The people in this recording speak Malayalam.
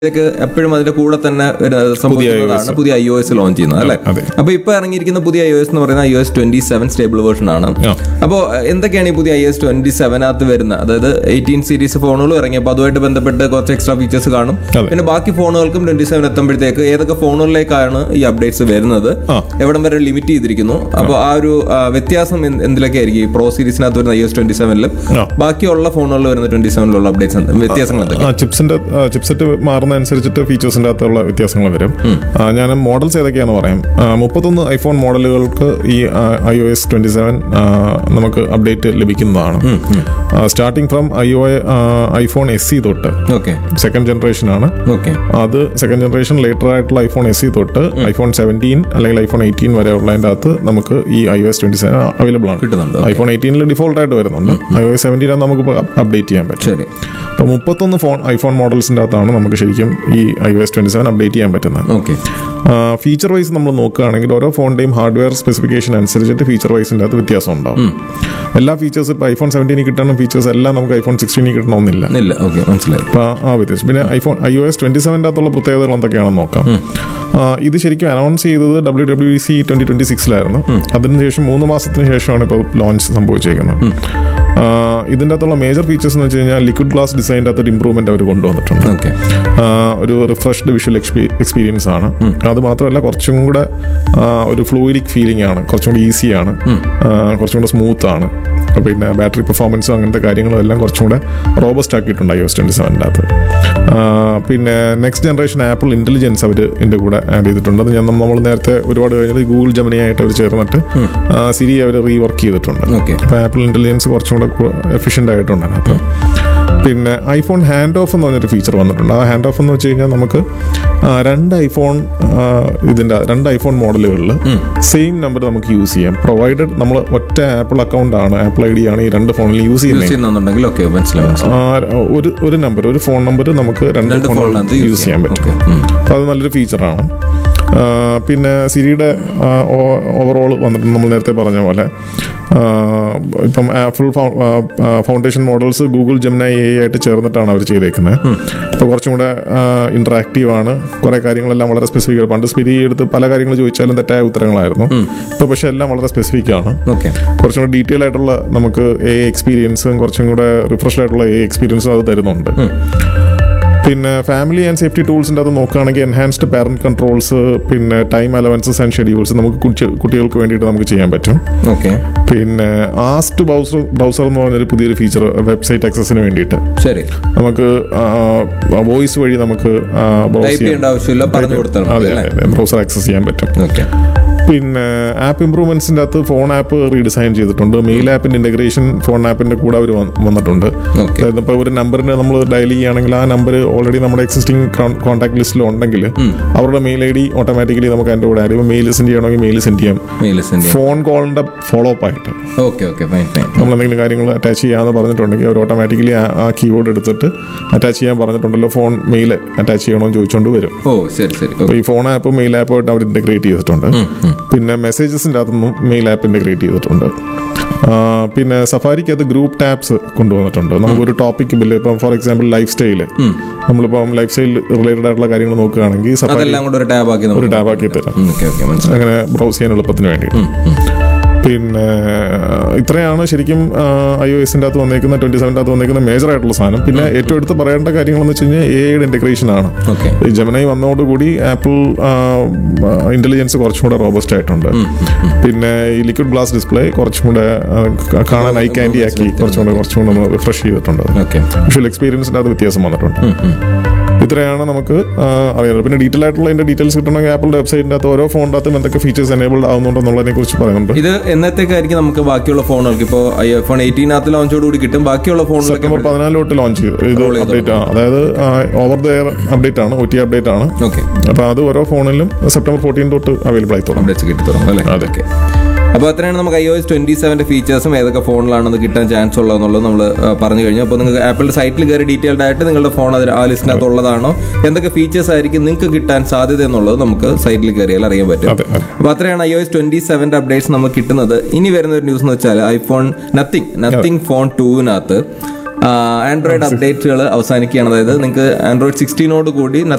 ഇതൊക്കെ എപ്പോഴും അതിന്റെ കൂടെ തന്നെ ഒരു സംഭവിക്കുന്നതാണ് പുതിയ ഐ ഒ എസ് ലോഞ്ച് ചെയ്യുന്നത് അല്ലേ അതെ. അപ്പൊ ഇപ്പൊ ഇറങ്ങിയിരിക്കുന്ന പുതിയ ഐ ഒ എസ് എന്ന് പറയുന്ന I O S twenty seven stable version ആണ് ആ. അപ്പോൾ എന്തൊക്കെയാണ് ഈ പുതിയ ഐ എസ് ട്വന്റി സെവനകത്ത് വരുന്നത് അതായത് എയ്റ്റീൻ സീരീസ് ഫോണുകളും ഇറങ്ങിയപ്പോൾ അതുമായിട്ട് ബന്ധപ്പെട്ട് കുറച്ച് എക്സ്ട്രാ ഫീച്ചേഴ്സ് കാണും അതെ. പിന്നെ ബാക്കി ഫോണുകൾക്കും ട്വന്റി സെവൻ എത്തുമ്പോഴത്തേക്ക് ഏതൊക്കെ ഫോണുകളിലേക്കാണ് ഈ അപ്ഡേറ്റ്സ് വരുന്നത് ആ. എവിടം വരെ ലിമിറ്റ് ചെയ്തിരിക്കുന്നു അപ്പോൾ ആ ഒരു ആ, വ്യത്യാസം എന്ത്- എന്തിലൊക്കെ ആയിരിക്കും ഈ പ്രോ സീരീസിനകത്ത് വരുന്ന ഐ എസ് ട്വന്റി സെവനിലും ആ. ബാക്കിയുള്ള ഫോണുകളിൽ വരുന്ന ട്വന്റി സെവനിലുള്ള അപ്ഡേറ്റ്സ് വ്യത്യാസങ്ങൾ എന്തൊക്കെ ആ ചിപ്സിന്റെ ചിപ്സെറ്റ് മാറുന്ന അനുസരിച്ചിട്ട് ഫീച്ചേഴ്സിന്റെ അകത്തുള്ള വ്യത്യാസങ്ങൾ വരും ആ, ഞാൻ മോഡൽസ് ഏതൊക്കെയാണെന്ന് പറയാം ആ, മുപ്പത്തൊന്ന് ഐഫോൺ മോഡലുകൾക്ക് ഈ I O S twenty seven നമുക്ക് അപ്ഡേറ്റ് ലഭിക്കുന്നതാണ് starting from I O iPhone S E തൊട്ട് ഓക്കെ സെക്കൻഡ് ജനറേഷൻ ആണ് ഓക്കെ അത് സെക്കൻഡ് ജനറേഷൻ ലേറ്റർ ആയിട്ടുള്ള ഐഫോൺ എസ് സി തൊട്ട് ഐഫോൺ സെവൻറ്റീൻ അല്ലെങ്കിൽ ഐഫോൺ എയ്റ്റീൻ വരെ ഉള്ളതിൻ്റെ അകത്ത് നമുക്ക് ഈ I O S twenty seven available ആണ് കിട്ടുന്നുണ്ട്. ഐഫോൺ എയ്റ്റീനിൽ ഡിഫോൾട്ട് ആയിട്ട് വരുന്നുണ്ട് ഐ ഒ എസ് സെവൻറ്റീൻ നമുക്ക് അപ്ഡേറ്റ് ചെയ്യാൻ പറ്റും ശരി അപ്പോൾ മുപ്പത്തൊന്ന് ഫോൺ ഐഫോൺ മോഡൽസിൻ്റെ അകത്താണ് നമുക്ക് ശരിക്കും ഈ I S twenty seven update ചെയ്യാൻ പറ്റുന്നത് ഓക്കെ ഫീച്ചർ വൈസ് നമ്മൾ നോക്കുകയാണെങ്കിൽ ഓരോ ഫോണിൻ്റെയും ഹാർഡ്വെയർ സ്പെസിഫിക്കേഷൻ അനുസരിച്ചിട്ട് ഫീച്ചർ വൈസിൻ്റെ അകത്ത് വ്യത്യാസം ഉണ്ടാവും എല്ലാ ഫീച്ചേഴ്സ് ഇപ്പോൾ ഐഫോൺ സെവൻറ്റീനിൽ കിട്ടുന്ന ഫീച്ചേഴ്സ് എല്ലാം നമുക്ക് ഐഫോൺ സിക്സ്റ്റീനിൽ കിട്ടണമെന്നില്ല ഇല്ല ഓക്കെ മനസ്സിലായി അപ്പോൾ ആ വ്യത്യാസം പിന്നെ iPhone I O S twenty സെവൻ്റെ അകത്തുള്ള പ്രത്യേകതകൾ എന്തൊക്കെയാണെന്ന് നോക്കാം ആ, ഇത് ശരിക്കും അനൗൺസ് ചെയ്തത് W W C twenty twenty സിക്സിലായിരുന്നു അതിനുശേഷം മൂന്ന് മാസത്തിന് ശേഷമാണ് ഇപ്പോൾ ലോഞ്ച് സംഭവിച്ചേക്കുന്നത് ആ, ഇതിൻ്റെ അകത്തുള്ള മേജർ ഫീച്ചേഴ്സ് എന്ന് വെച്ച് കഴിഞ്ഞാൽ ലിക്വിഡ് ഗ്ലാസ് ഡിസൈൻ്റെ അകത്ത് ഒരു ഇമ്പ്രൂവ്മെന്റ് അവർ കൊണ്ടുവന്നിട്ടുണ്ട് ഓക്കെ ആ, ഒരു റിഫ്രഷ്ഡ് വിഷ്വൽ എക്സ്പീരിയൻസ് ആണ് അത് മാത്രമല്ല കുറച്ചും കൂടെ ആ, ഒരു ഫ്ലൂയിഡിക് ഫീലിംഗ് ആണ് കുറച്ചും കൂടി ഈസിയാണ് കുറച്ചും കൂടെ സ്മൂത്ത് ആണ് പിന്നെ ബാറ്ററി പെർഫോമൻസും അങ്ങനത്തെ കാര്യങ്ങളും എല്ലാം കുറച്ചും കൂടെ റോബസ്റ്റ് ആക്കിയിട്ടുണ്ട് ഐ എസ് ട്വന്റി സെവൻ്റെ അകത്ത് ആ, പിന്നെ നെക്സ്റ്റ് ജനറേഷൻ ആപ്പിൾ ഇന്റലിജൻസ് അവർ ഇതിന്റെ കൂടെ ആഡ് ചെയ്തിട്ടുണ്ട് അത് ഞാൻ നമ്മൾ നേരത്തെ ഒരുപാട് കഴിഞ്ഞത് ഗൂഗിൾ ജമനി ആയിട്ട് അവർ ചേർന്നിട്ട് സിരി അവർ റീവർക്ക് ചെയ്തിട്ടുണ്ട് Okay. അപ്പോൾ ആപ്പിൾ ഇന്റലിജൻസ് കുറച്ചും കൂടെ എഫിഷ്യൻ്റ് ആയിട്ടുണ്ട് അതിനകത്ത് പിന്നെ ഐഫോൺ ഹാൻഡ് ഓഫ് എന്ന് പറഞ്ഞൊരു ഫീച്ചർ വന്നിട്ടുണ്ട് ആ ഹാൻഡ് ഓഫ് എന്ന് വെച്ച് കഴിഞ്ഞാൽ നമുക്ക് ആ, രണ്ട് ഐഫോൺ ആ, ഇതിന്റെ രണ്ട് ഐഫോൺ മോഡലുകളിൽ സെയിം നമ്പർ നമുക്ക് യൂസ് ചെയ്യാം പ്രൊവൈഡഡ് നമ്മൾ ഒറ്റ ആപ്പിൾ അക്കൗണ്ട് ആണ് ആപ്പിൾ ഐ ഡി ആണ് ഈ രണ്ട് ഫോണിൽ യൂസ് യൂസ് ചെയ്യുന്നത് ചെയ്യുന്നുണ്ടെങ്കിൽ ഓക്കെ മനസ്സിലായി മനസ്സിലായി ആ, ഒരു ഒരു നമ്പർ ഒരു ഫോൺ നമ്പർ നമുക്ക് രണ്ട് രണ്ട് ഫോണിൽ ഫോണിനകത്ത് യൂസ് ചെയ്യാൻ പറ്റും ഓക്കെ അപ്പോൾ അത് നല്ലൊരു ഫീച്ചറാണ് ആ, പിന്നെ സിരിയുടെ ഓവറോൾ വന്നിട്ട് നമ്മൾ നേരത്തെ പറഞ്ഞ പോലെ ആ, ഇപ്പം full foundation models Google Gemini ആയിട്ട് ചേർന്നിട്ടാണ് അവർ ചെയ്തേക്കുന്നത് അപ്പോൾ കുറച്ചും കൂടെ ഇന്ററാക്റ്റീവ് ആണ് കുറേ കാര്യങ്ങളെല്ലാം വളരെ സ്പെസിഫിക് പണ്ട് സ്പിരി എടുത്ത് പല കാര്യങ്ങൾ ചോദിച്ചാലും തെറ്റായ ഉത്തരങ്ങളായിരുന്നു ഇപ്പോൾ പക്ഷേ എല്ലാം വളരെ സ്പെസിഫിക് ആണ് ഓക്കെ കുറച്ചും കൂടെ ഡീറ്റെയിൽ ആയിട്ടുള്ള നമുക്ക് എ എക്സ്പീരിയൻസും കുറച്ചും കൂടെ റിഫ്രഷ് ആയിട്ടുള്ള എ എക്സ്പീരിയൻസും അത് തരുന്നുണ്ട് പിന്നെ ഫാമിലി ആൻഡ് സേഫ്റ്റി ടൂൾസിൻ്റെ അത് നോക്കുകയാണെങ്കിൽ എൻഹാൻസ്ഡ് പാരന്റ് കൺട്രോൾസ് പിന്നെ ടൈം അലവൻസസ് ആൻഡ് ഷെഡ്യൂൾസ് നമുക്ക് കുട്ടി- കുട്ടികൾക്ക് വേണ്ടിയിട്ട് നമുക്ക് ചെയ്യാൻ പറ്റും ഓക്കെ പിന്നെ ആസ്റ്റ് ബ്രൗസർ ബ്രൗസർ എന്ന് പറഞ്ഞൊരു പുതിയൊരു ഫീച്ചർ വെബ്സൈറ്റ് ആക്സസിന് വേണ്ടിയിട്ട് ശരി നമുക്ക് വോയിസ് വഴി നമുക്ക് browse ടൈപ്പ് ചെയ്യേണ്ട ആവശ്യമില്ല പറഞ്ഞു കൊടുത്താൽ മതി അതെ അല്ലേ അതെ ബ്രൗസർ ആക്സസ് ചെയ്യാൻ പറ്റും ഓക്കെ പിന്നെ ആപ്പ് ഇമ്പ്രൂവ്മെന്റ്സിന്റെ അകത്ത് ഫോൺ ആപ്പ് റീഡിസൈൻ ചെയ്തിട്ടുണ്ട് മെയിൽ ആപ്പിന്റെ ഇന്റഗ്രേഷൻ ഫോൺ ആപ്പിന്റെ കൂടെ അവർ വന്നിട്ടുണ്ട് Okay. അതായത് ഇപ്പോൾ ഒരു നമ്പറിന് നമ്മൾ ഡയൽ ചെയ്യുകയാണെങ്കിൽ ആ നമ്പർ ഓൾറെഡി നമ്മുടെ എക്സിസ്റ്റിംഗ് കോൺടാക്ട് ലിസ്റ്റിൽ ഉണ്ടെങ്കിൽ അവരുടെ മെയിൽ ഐ ഡി ഓട്ടോമാറ്റിക്കലി നമുക്ക് അതിന്റെ കൂടെ ആഡ് ചെയ്യുമ്പോൾ മെയിൽ സെൻഡ് ചെയ്യണമെങ്കിൽ മെയിൽ സെൻഡ് ചെയ്യാം മെയിൽ സെൻഡ് ഫോൺ കോളിന്റെ ഫോളോ അപ്പ് ആയിട്ട് ഓക്കെ ഓക്കെ ഫൈൻ ഫൈൻ നമ്മൾ എന്തെങ്കിലും കാര്യങ്ങൾ അറ്റാച്ച് ചെയ്യാമെന്ന് പറഞ്ഞിട്ടുണ്ടെങ്കിൽ അവർ ഓട്ടോമാറ്റിക്കലി ആ കീബോർഡ് എടുത്തിട്ട് അറ്റാച്ച് ചെയ്യാൻ പറഞ്ഞിട്ടുണ്ടല്ലോ ഫോൺ മെയിൽ അറ്റാച്ച് ചെയ്യണമെന്ന് ചോദിച്ചുകൊണ്ട് വരും ഓ ശരി ശരി അപ്പോൾ ഈ ഫോൺ ആപ്പ് മെയിൽ ആപ്പായിട്ട് അവർ ഇന്റഗ്രേറ്റ് ചെയ്തിട്ടുണ്ട് പിന്നെ മെസ്സേജസിൻ്റെ അകത്തുനിന്നും മെയിൽ ആപ്പ് ഇന്റഗ്രേറ്റ് ചെയ്തിട്ടുണ്ട് ആ, പിന്നെ സഫാരിക്കകത്ത് ഗ്രൂപ്പ് ടാബ്സ് കൊണ്ടുവന്നിട്ടുണ്ട് നമുക്കൊരു ടോപ്പിക് ബില്ല് ഇപ്പം ഫോർ എക്സാമ്പിൾ ലൈഫ് സ്റ്റൈല് നമ്മളിപ്പം ലൈഫ് സ്റ്റൈൽ റിലേറ്റഡ് ആയിട്ടുള്ള കാര്യങ്ങൾ നോക്കുകയാണെങ്കിൽ സഫാരി അതെല്ലാം കൂടെ ഒരു ടാബ് ആക്കി ഒരു ടാബ് ആക്കി തരാം ഓക്കെ ഓക്കെ മനസ്സിലായി അങ്ങനെ ബ്രൗസ് ചെയ്യാൻ എളുപ്പത്തിന് വേണ്ടിയിട്ട് പിന്നെ ഇത്രയാണ് ശരിക്കും ഐ ഒ എസിൻ്റെ അകത്ത് വന്നേക്കുന്ന ട്വന്റി സെവൻ്റെ അകത്ത് വന്നേക്കുന്ന മേജർ ആയിട്ടുള്ള സാധനം പിന്നെ ഏറ്റവും എടുത്ത് പറയേണ്ട കാര്യങ്ങളെന്ന് വെച്ച് കഴിഞ്ഞാൽ എ ഐയുടെ ഇന്റഗ്രേഷൻ ആണ് ഓക്കെ ഈ ജമനായി വന്നതോടുകൂടി ആപ്പിൾ ഇന്റലിജൻസ് കുറച്ചും കൂടെ റോബസ്റ്റ് ആയിട്ടുണ്ട് പിന്നെ ഈ ലിക്വിഡ് ഗ്ലാസ് ഡിസ്പ്ലേ കുറച്ചും കൂടെ ആ, ക- കാണാൻ ഐ ക്യാൻഡി ആക്കി കുറച്ചും കൂടെ കുറച്ചും കൂടെ റിഫ്രഷ് ചെയ്തിട്ടുണ്ട് ഓക്കെ വിഷ്വൽ എക്സ്പീരിയൻസിൻ്റെ അത് വ്യത്യാസം വന്നിട്ടുണ്ട് ഇത്രയാണ് നമുക്ക് ആ, അറിയാനുള്ളത് പിന്നെ ഡീറ്റെയിൽ ആയിട്ടുള്ള അതിന്റെ ഡീറ്റെയിൽസ് കിട്ടണമെങ്കിൽ ആപ്പിളിന്റെ വെബ്സൈറ്റിന്റെ അകത്ത് ഓരോ ഫോണിന്റെ അകത്തും എന്തൊക്കെ ഫീച്ചേഴ്സ് എനേബിൾഡ് ആവുന്നുണ്ടെന്നുള്ളതിനെ കുറിച്ച് പറയുന്നുണ്ട് ഇത് എന്നത്തേക്കായിരിക്കും നമുക്ക് ബാക്കിയുള്ള ഫോണുകൾക്ക് ഇപ്പോൾ ഐഫോൺ എയ്റ്റീനകത്ത് ലോഞ്ചോട് കൂടി കിട്ടും ബാക്കിയുള്ള ഫോണിലൊക്കെ സെപ്റ്റംബർ പതിനാല് തൊട്ട് ലോഞ്ച് ചെയ്തു ഇത് Roll ചെയ്തു. അപ്ഡേറ്റ് ആണ് അതായത് ഓവർ ദ എയർ അപ്ഡേറ്റ് ആണ് ഒ ടി അപ്ഡേറ്റ് ആണ് ഓക്കെ അപ്പൊ അത് ഓരോ ഫോണിലും സെപ്റ്റംബർ ഫോർട്ടീൻ തൊട്ട് അവൈലബിൾ ആയി തുടങ്ങും അപ്ഡേറ്റ്സ് കിട്ടി തുടങ്ങും അല്ലേ അതെ. ഓക്കെ അപ്പോൾ അത്രയാണ് നമുക്ക് ഐ ഒ എസ് ട്വന്റി സെവന്റെ ഫീച്ചേഴ്സും ഏതൊക്കെ ഫോണിലാണെന്ന് കിട്ടാൻ ചാൻസ് ഉള്ളതെന്നുള്ളത് നമ്മൾ പറഞ്ഞു കഴിഞ്ഞു അപ്പോൾ നിങ്ങൾക്ക് ആപ്പിളിന്റെ സൈറ്റിൽ കയറി ഡീറ്റെയിൽഡ് ആയിട്ട് നിങ്ങളുടെ ഫോൺ അതിൽ ആ ലിസ്റ്റിനകത്ത് ഉള്ളതാണോ എന്തൊക്കെ ഫീച്ചേഴ്സ് ആയിരിക്കും നിങ്ങൾക്ക് കിട്ടാൻ സാധ്യത എന്നുള്ളത് നമുക്ക് സൈറ്റിൽ കയറിയാൽ അറിയാൻ പറ്റും അതെ അതെ അപ്പോൾ അത്രയാണ് ഐ ഒ എസ് ട്വന്റി സെവന്റെ അപ്ഡേറ്റ്സ് നമുക്ക് കിട്ടുന്നത് ഇനി വരുന്ന ഒരു ന്യൂസ് എന്ന് വെച്ചാൽ ഐഫോൺ നത്തിങ് നത്തിങ് ഫോൺ ടൂവിനകത്ത് ആൻഡ്രോയിഡ് അപ്ഡേറ്റുകൾ അവസാനിക്കുകയാണ് അതായത് നിങ്ങൾക്ക് ആൻഡ്രോയിഡ് സിക്സ്റ്റീനോട് കൂടി